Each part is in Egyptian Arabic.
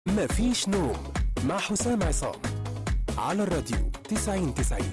مفيش نوم مع حسام عصام على الراديو 90 90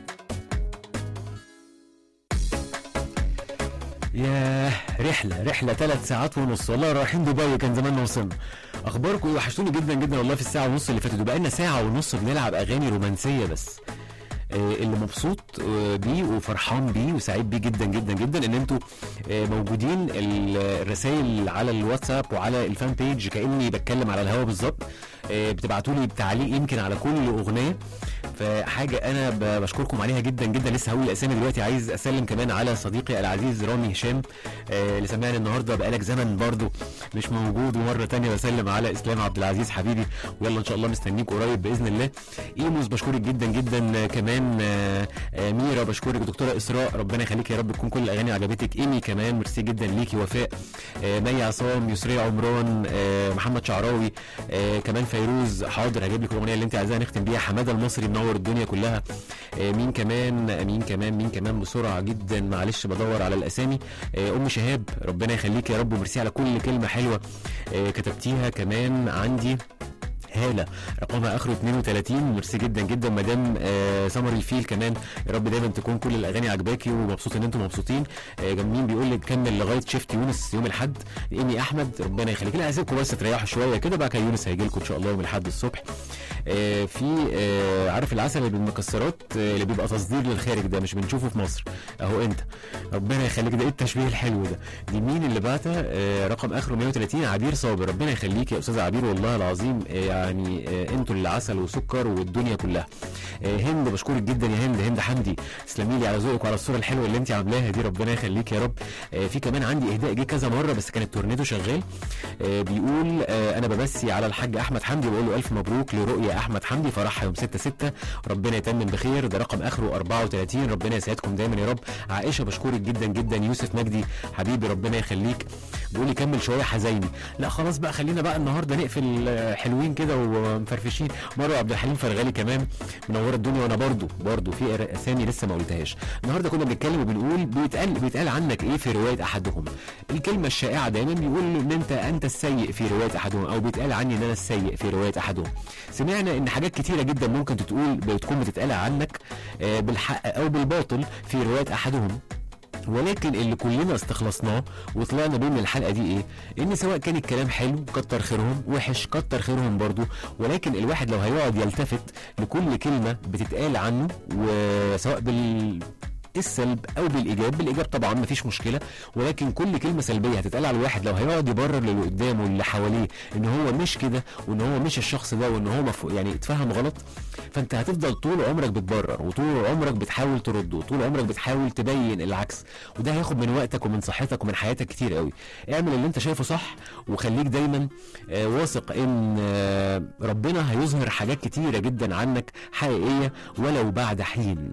ياه رحلة رحلة ثلاث ساعات ونص والله رايحين دبي كان زماننا وصلنا اخباركم ايه وحشتوني جدا جدا والله في الساعة ونص اللي فاتت وبقالنا ساعة ونص بنلعب اغاني رومانسية بس آه، اللي مبسوط آه، بيه وفرحان بيه وسعيد بيه جدا جدا جدا ان انتوا آه، موجودين ال- الرسائل على الواتساب وعلى الفان بيج كاني بتكلم على الهوا بالظبط آه، بتبعتوا لي تعليق يمكن على كل اغنيه فحاجه انا ب- بشكركم عليها جدا جدا لسه هقول الاسامي دلوقتي عايز اسلم كمان على صديقي العزيز رامي هشام آه، اللي سمعني النهارده بقالك زمن برضو مش موجود ومره تانية بسلم على اسلام عبد العزيز حبيبي ويلا ان شاء الله مستنيك قريب باذن الله ايموس بشكرك جدا جدا آه، كمان آه، آه، ميرا بشكرك دكتوره اسراء ربنا يخليك يا رب تكون كل الاغاني عجبتك ايمي كمان ميرسي جدا ليكي وفاء آه، مي عصام يسري عمران آه، محمد شعراوي آه، كمان فيروز حاضر هجيب لك الاغنيه اللي انت عايزاها نختم بيها حماده المصري منور الدنيا كلها آه، مين كمان آه، مين كمان مين كمان بسرعه جدا معلش بدور على الاسامي آه، ام شهاب ربنا يخليك يا رب وميرسي على كل كلمه حلوه آه، كتبتيها كمان عندي هاله رقمها اخره 32 ميرسي جدا جدا مدام آه سمر الفيل كمان يا رب دايما تكون كل الاغاني عجباكي ومبسوط ان انتم مبسوطين آه جميل بيقول لك كمل لغايه شيفت يونس يوم الاحد ايمي احمد ربنا يخليك لا اسيبكم بس تريحوا شويه كده بقى كده يونس هيجي لكم ان شاء الله يوم الاحد الصبح آه في آه عارف العسل اللي بالمكسرات آه اللي بيبقى تصدير للخارج ده مش بنشوفه في مصر اهو انت ربنا يخليك ده ايه التشبيه الحلو ده دي مين اللي بعتها آه رقم اخره 130 عبير صابر ربنا يخليك يا استاذ عبير والله العظيم آه يعني آه انتوا اللي عسل وسكر والدنيا كلها آه هند بشكرك جدا يا هند هند حمدي تسلمي لي على ذوقك وعلى الصوره الحلوه اللي انت عاملاها دي ربنا يخليك يا رب آه في كمان عندي اهداء جه كذا مره بس كان التورنيدو شغال آه بيقول آه انا بمسي على الحاج احمد حمدي بقول له الف مبروك لرؤيا احمد حمدي فرحها يوم 6 6 ربنا يتمم بخير ده رقم اخره 34 ربنا يسعدكم دايما يا رب عائشه بشكرك جدا جدا يوسف مجدي حبيبي ربنا يخليك بيقول لي كمل شويه حزيني لا خلاص بقى خلينا بقى النهارده نقفل آه، حلوين كده ومفرفشين مروه عبد الحليم فرغالي كمان منوره الدنيا وانا برضو برضو في اسامي لسه ما قلتهاش النهارده كنا بنتكلم وبنقول بيتقال بيتقال عنك ايه في روايه احدهم الكلمه الشائعه دايما بيقول ان انت انت السيء في روايه احدهم او بيتقال عني ان انا السيء في روايه احدهم سمعنا ان حاجات كتيره جدا ممكن تتقول بتكون بتتقال عنك آه، بالحق او بالباطل في روايه احدهم ولكن اللي كلنا استخلصناه وطلعنا بيه من الحلقه دي ايه؟ ان سواء كان الكلام حلو كتر خيرهم وحش كتر خيرهم برضو ولكن الواحد لو هيقعد يلتفت لكل كلمه بتتقال عنه وسواء بال السلب او بالايجاب بالايجاب طبعا مفيش مشكله ولكن كل كلمه سلبيه هتتقال على الواحد لو هيقعد يبرر للي قدامه واللي حواليه ان هو مش كده وان هو مش الشخص ده وان هو مف... يعني اتفهم غلط فانت هتفضل طول عمرك بتبرر وطول عمرك بتحاول ترد وطول عمرك بتحاول تبين العكس وده هياخد من وقتك ومن صحتك ومن حياتك كتير قوي اعمل اللي انت شايفه صح وخليك دايما آه واثق ان آه ربنا هيظهر حاجات كتيره جدا عنك حقيقيه ولو بعد حين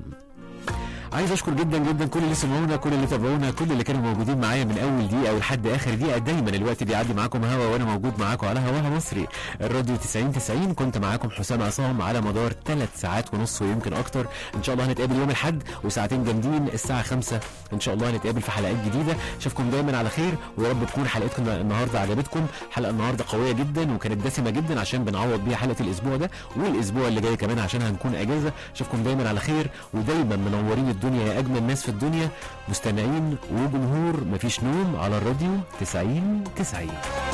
عايز اشكر جدا جدا كل اللي سمعونا كل اللي تابعونا كل اللي كانوا موجودين معايا من اول دقيقه ولحد اخر دقيقه دايما الوقت بيعدي معاكم هوا وانا موجود معاكم على هواها مصري الراديو 90 90 كنت معاكم حسام عصام على مدار ثلاث ساعات ونص ويمكن اكتر ان شاء الله هنتقابل يوم الاحد وساعتين جامدين الساعه 5 ان شاء الله هنتقابل في حلقات جديده اشوفكم دايما على خير ويا رب تكون حلقتكم النهارده عجبتكم حلقه النهارده قويه جدا وكانت دسمه جدا عشان بنعوض بيها حلقه الاسبوع ده والاسبوع اللي جاي كمان عشان هنكون اجازه اشوفكم دايما على خير ودايما منورين الدنيا يا اجمل ناس في الدنيا مستمعين وجمهور مفيش نوم على الراديو 90 90